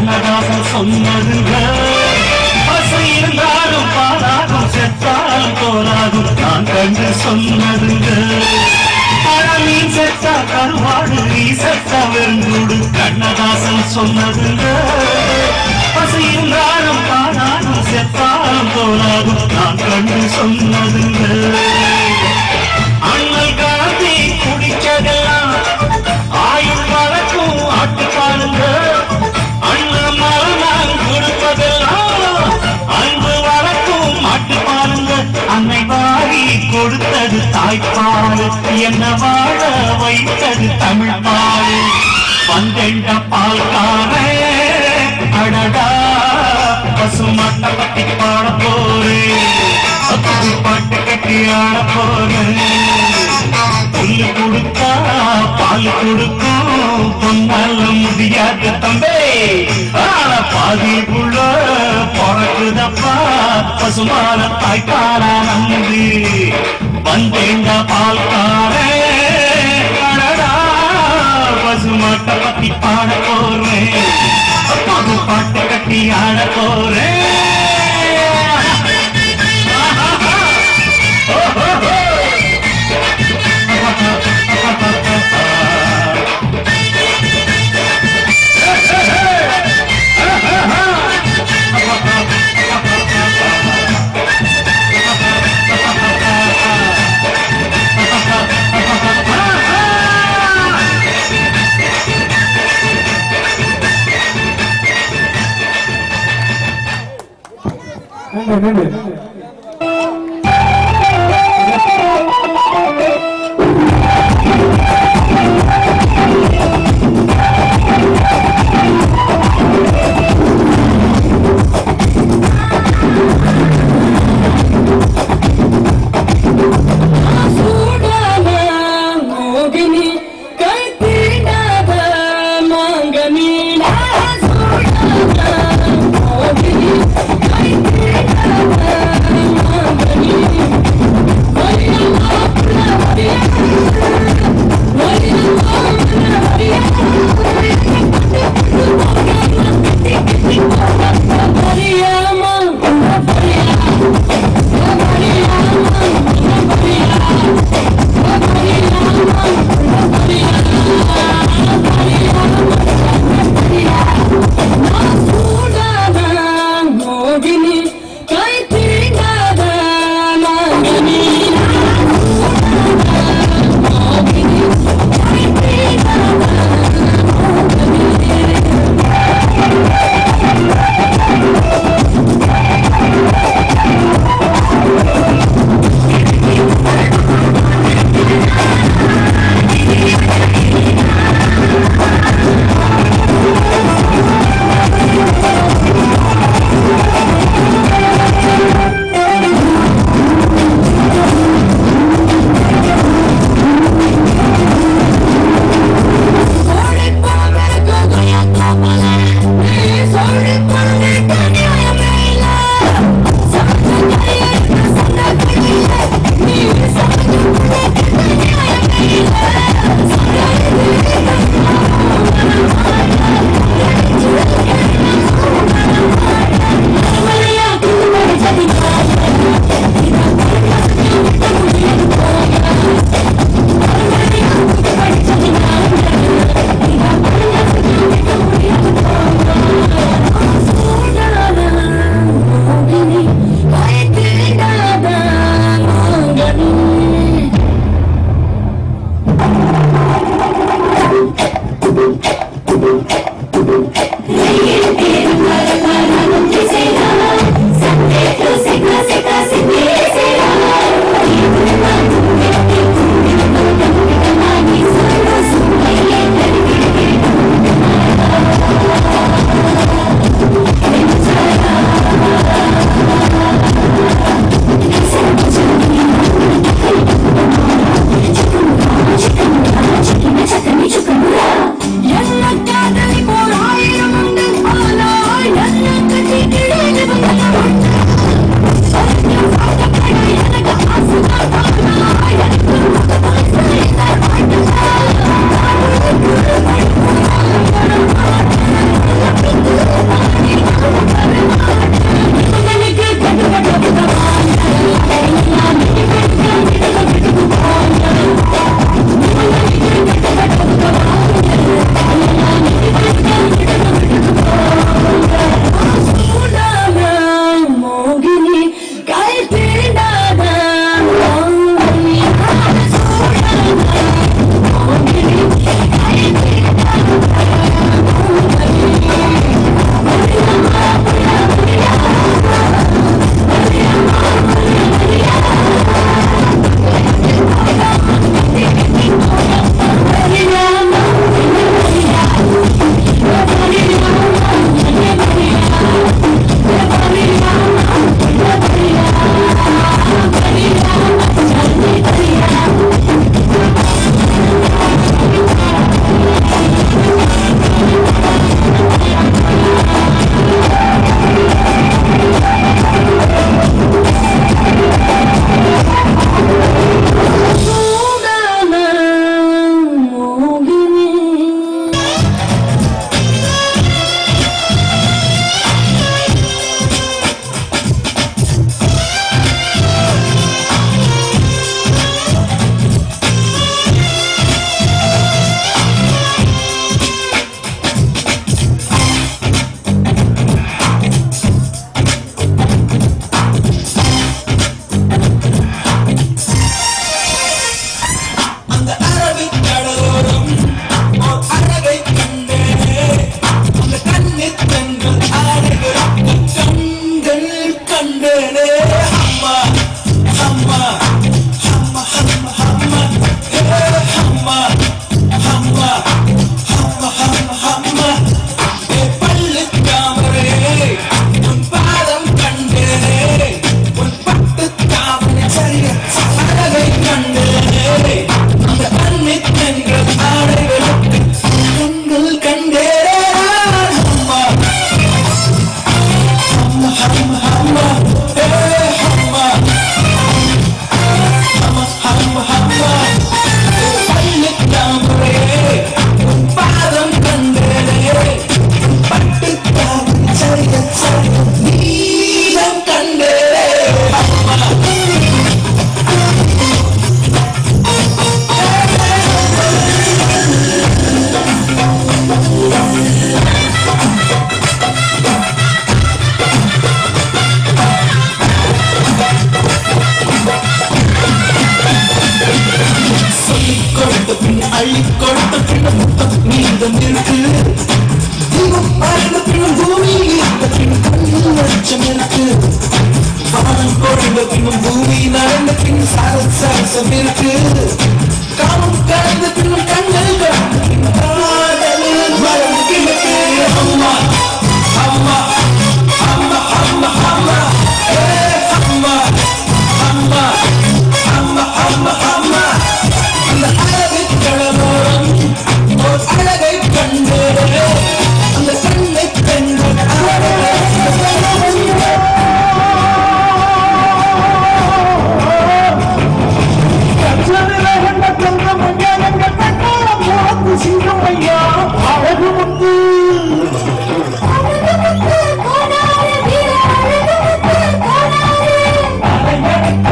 கண்ணதாசன் சொன்னதுங்க பசை இருந்தாலும் பாலாகும் செத்தாலும் போராகும் நான் கண்டு சொன்னதுங்க ஆனா நீ செத்தா கருவாடு நீ செத்தா வெறுங்கூடு கண்ணதாசன் சொன்னதுங்க பசை இருந்தாலும் பாலாகும் செத்தாலும் போராகும் நான் கண்டு சொன்னதுங்க அண்ணல் காந்தி குடிச்சதெல்லாம் ஆயுள் வழக்கும் ஆட்டுக்காலுங்க அண்ணன் மரணம் கொடுப்பதெல்லாம் அன்பு வழக்கும் மாட்டுப்பாலுங்க அன்னை வாரி கொடுத்தது தாய்ப்பால் என்ன வாழ வைத்தது தமிழ் பால் பந்தெண்ட பால்காரே அடடா பசுமாட்ட பத்தி பாட போறேன் புது பாட்டு கட்டி ஆட போறேன் புல்லு கொடுத்தா பால் கொடுக்கும் பொன்னால முடியாது தம்பே ஆன பாதி புள்ள பிறக்குதப்பா பசுமான தாய்ப்பால நம்பி வந்தேங்க பால்காரே அடடா, பசுமாட்டை பத்தி பாட போறேன் புது பாட்டு கட்டி ஆட போறேன் நன்றி நன்றி சூடான மோகினி கைத்தீண்டாத மாங்கனீன சூடான மோகினி கைத்தீண்டாத அள்ளி கொடுத்த பின் அள்ளி கொடுத்த பின் முத்தம் மீதம் இருக்கு தீபம் பார்த்த பின் பூமி இருந்த பின் கண்ணில் வெளிச்சம் இருக்கு வானம் கொழுந்த பின்னும் பூமி நடந்த பின் சர சரசம் இருக்கு காமம் கலந்த பின்னும் கண்கள் கலந்த பின் காதல் வளர்ந்து கிழக்கு அம்மா அம்மா அம்மா அம்மா அம்மா ஏ அம்மா அம்மா அம்மா அம்மா அம்மா அந்த அழகு கடலோரம் ஓர் அழகை கண்டு அந்த கண்ணை கண்டு அழகு முத்து கோடாரி வீர அழகுமுத்து கோடாரி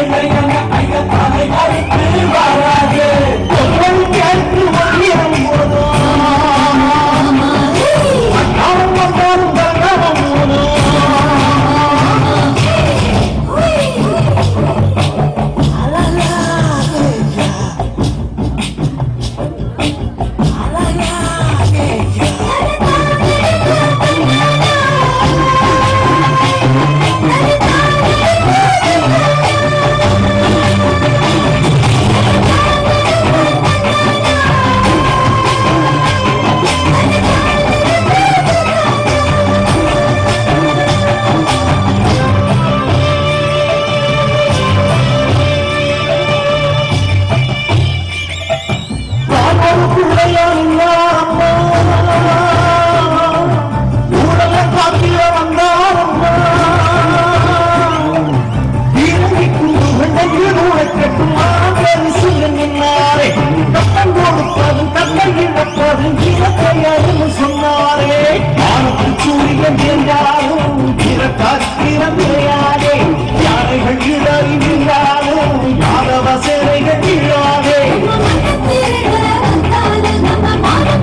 சொன்னாரே சூரியன் என்றாலும் பிறக்காத்திரம் கிடையாதே யானைகள் இடறி நின்றாலும் யாதவ சேனைகள் இல்லாதே நம்ம மனத்திருக்க வந்தாலும் நம்ம மாற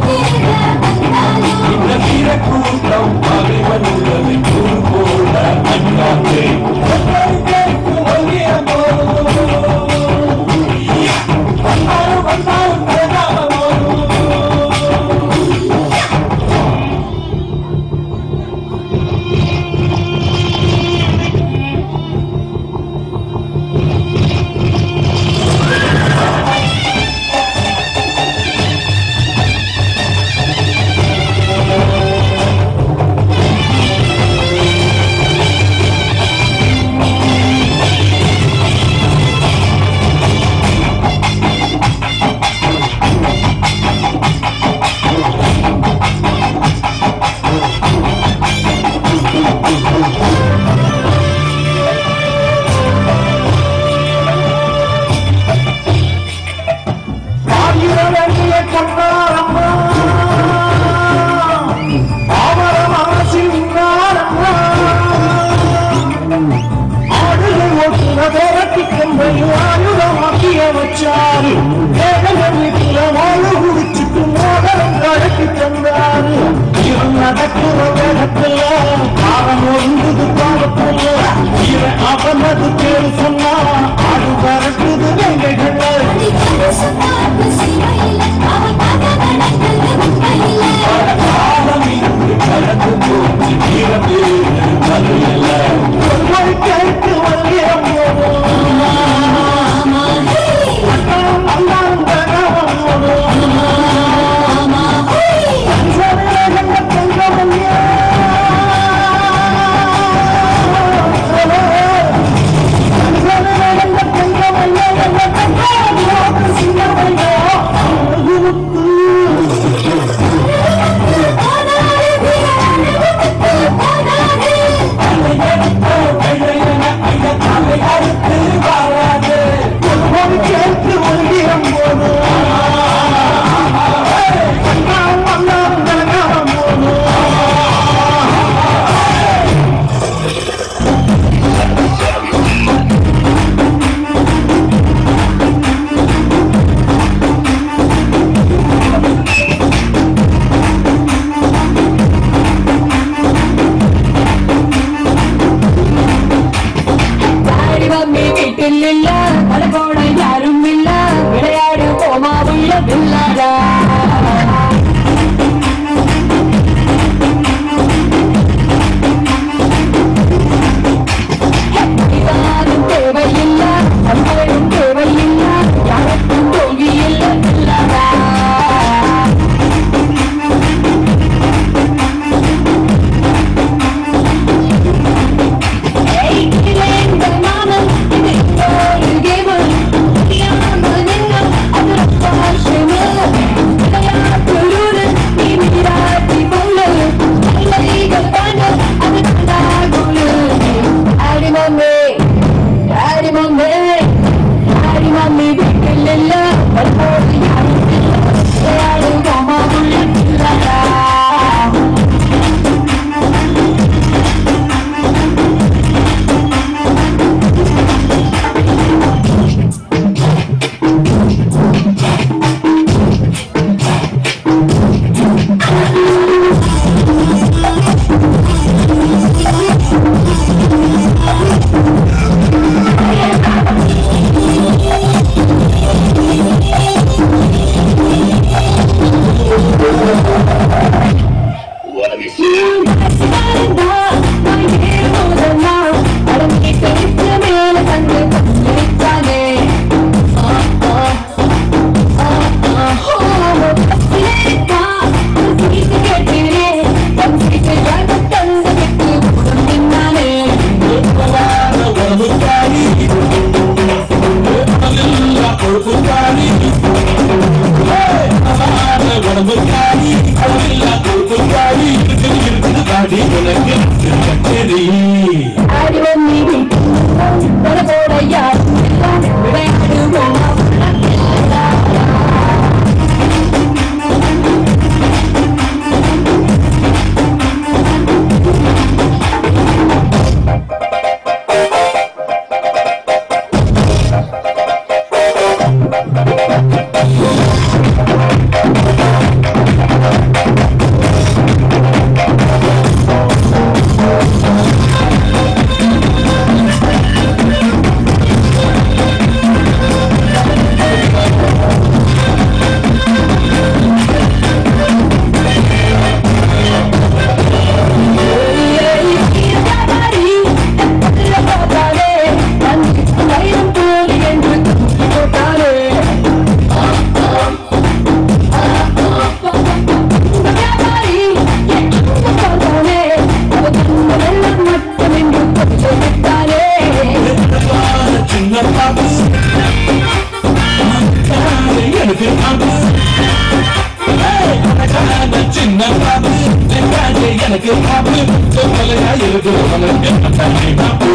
கோமா உள்ள பில்லாரா யாரும் தேவையில்லை நம்மளும் தேவையில்லை யாருக்கும் தோல்வி இல்லை பில்லாரா சின்ன பாப்பு எனக்கு பாப்பு சின்ன பாப்பு எனக்கு பாப்பு தொலையா இருக்கு பாப்பு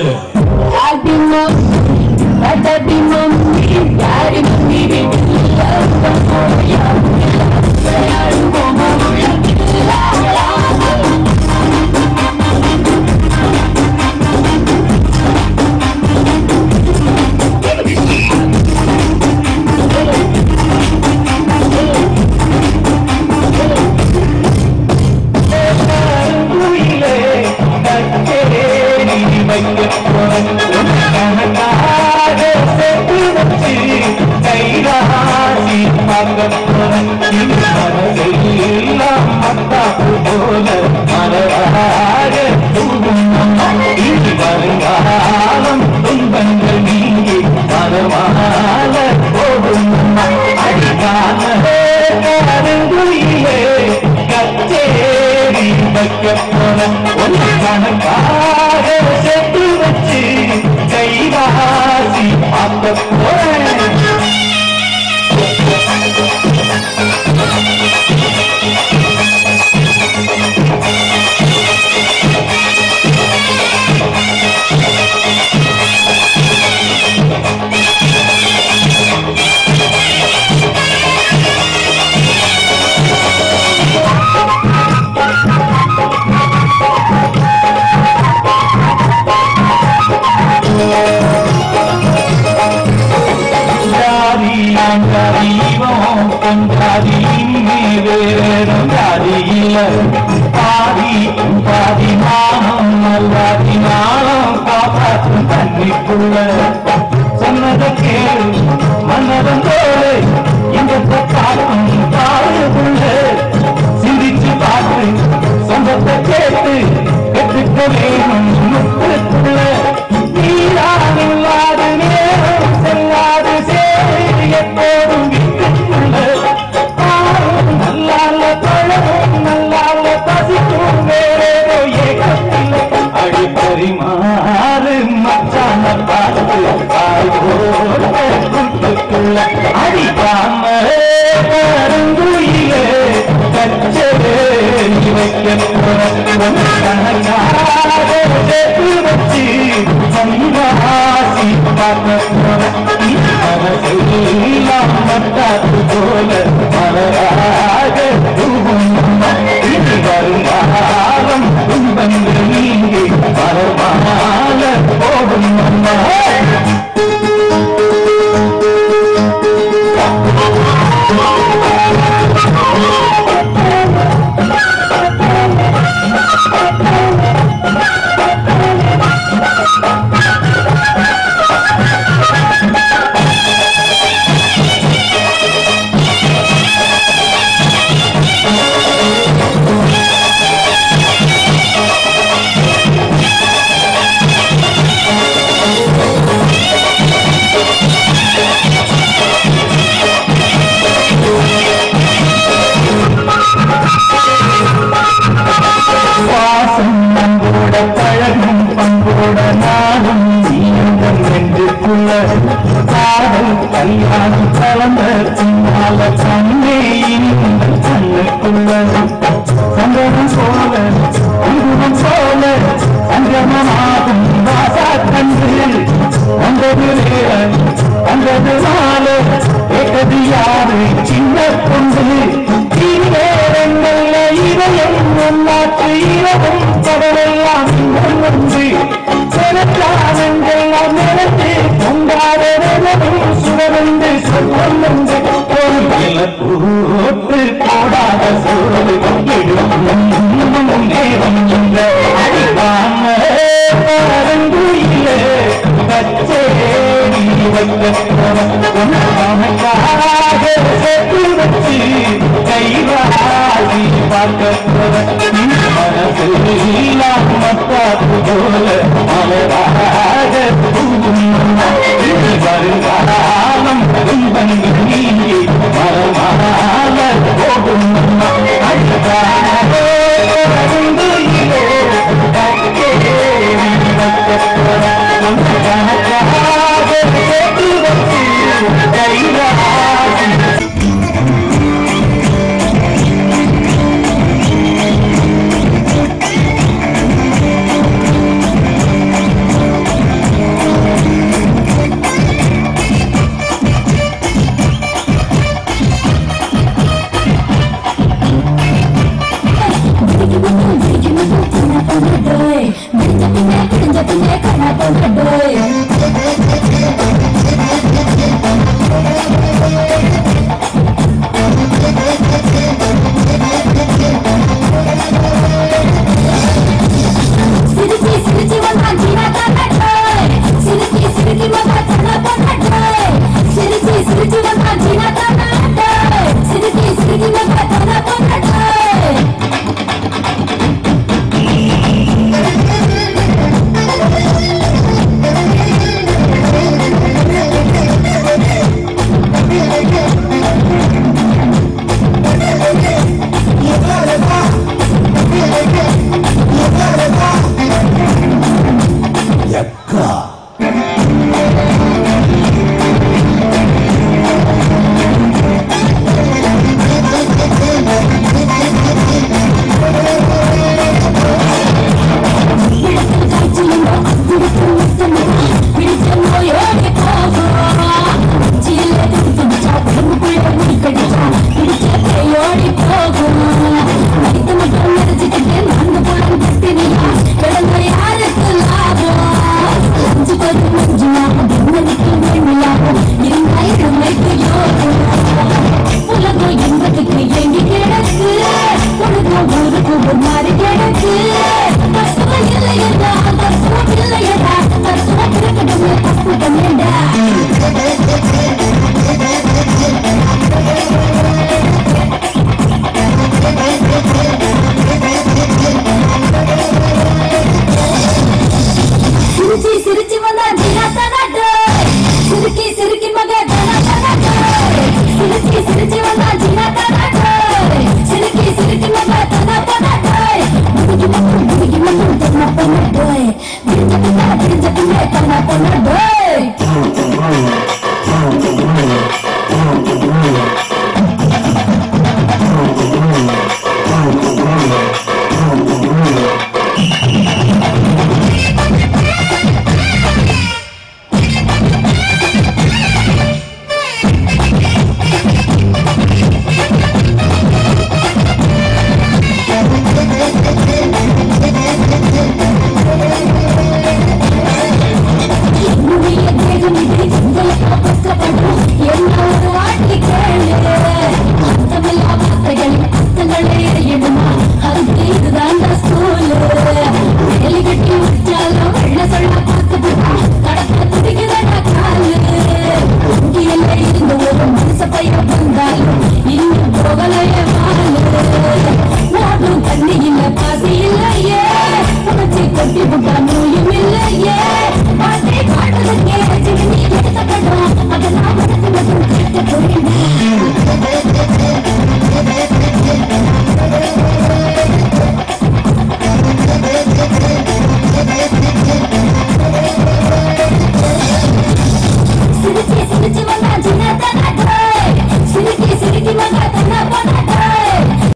உயிலே கச்சேரி வைக்க கணக்காக சேர்த்து வச்சு கைராசி பார்க்க மனதெல்லாம் மத்தாப்பு போல மலராக இனி வருங்காலம் துன்பங்கள் நீங்கி மனமால போகும் அடிக்கான கருங்குயிலே கச்சேரி வைக்க போன ஒரு கணக்காக சேர்த்து வச்சு கைவாசி பார்க்க போறேன் ஜாதி ஜாதிவோம் கொண்டாடி வேறும் ஜாதி இல்ல பாதி பாதி மானம் நல்லாதி நாளம் காப்பாற்றும் தண்ணிக்குள்ள சொன்னதை கேள் மன்னதம் போலே போல கண்ணே இந்த கண்ணுக்குள்ள சந்தனம் போல அங்குமம் போல சங்கமமாகும் வாசா கண்டு வந்தது நேரம் வந்தது நாளு ஏகது யாரு சின்ன பொண்டு நேரங்கள்ல இதயம் ஒன்னாற்று இரவும் கடலெல்லாம் இங்கம் வந்து சிறக்காலங்கள்லாம் நிலத்து பொங்காதவனும் சுரவந்து சொல்லம் வந்து ஒரு போட்டு போடாத சோறு எழும் நேரம் இந்த அடிவான பரங்குயிலே கச்சேரி வைக்கிறவன் உனக்காக சேர்த்து வச்சு கைவாசி பார்க்கிறவன் மனசெல்லாம் மத்தாப்பு போல மலராக பூவும் இனி வருங்காலம் துன்பங்கள் நீங்கி மரமால போடும் அழகாக பரங்குயிலே கச்சேரி வைக்கிறவன் உனக்காக சேர்த்து வச்சு கைவாசி சிரிச்சி சிரிச்சி வந்தா ஜீனா தானடோய் சிரிச்சி சிரிச்சி வந்தா தனா பண்ணடோய் சிரிச்சி சிரிச்சி வந்தா ஜீனா தானடோய் சிரிச்சி சிரிச்சி வந்தா தனா பண்ணடோய் விடத்தில் காய்ச்சலுண்டோ விடுக்கும் முத்தமோ பிடிச்ச நோயோடி போகும் ஜில்ல துடிச்சா உடம்புக்குள்ள முடி கடிச்சா பிடிச்ச கையோடி போகும் மடித்த மட்டும் நிறைச்சுக்கிட்டு நான்கு புலம் கட்டினியா கிடந்த யாருக்கு லாபம் அஞ்சு பது மஞ்சுலாகும் நிம்மதிக்கு வெண்மையாகும் இருந்தாயிரம் மைக்கு யோகம் உலகம் என்பதுக்கு எங்கி கிடக்கு உலகம் ஊருக்கு ஒரு மாறி கிடக்கு தத்துவம் இல்லையடா தத்துவம் இல்லையடா தத்துவம் இருக்கட்டுமே தப்புடம் ஏண்டா சிரிச்சி சிரிச்சி வந்தா ஜீனா தனாடோய் சிரிக்கி சிரிக்கி மக தனா தனாடோய் சிரிச்சி சிரிச்சி வந்தா ஜீனா தனாடோய் சிரிக்கி சிரிக்கி மக தனா தனாடோய் முடுகி மட்டும் முடுகி மட்டும் தனா பண்ணடோய் விரிஞ்ச பின்னா விரிஞ்ச பின்னே தனா பண்ணடோய்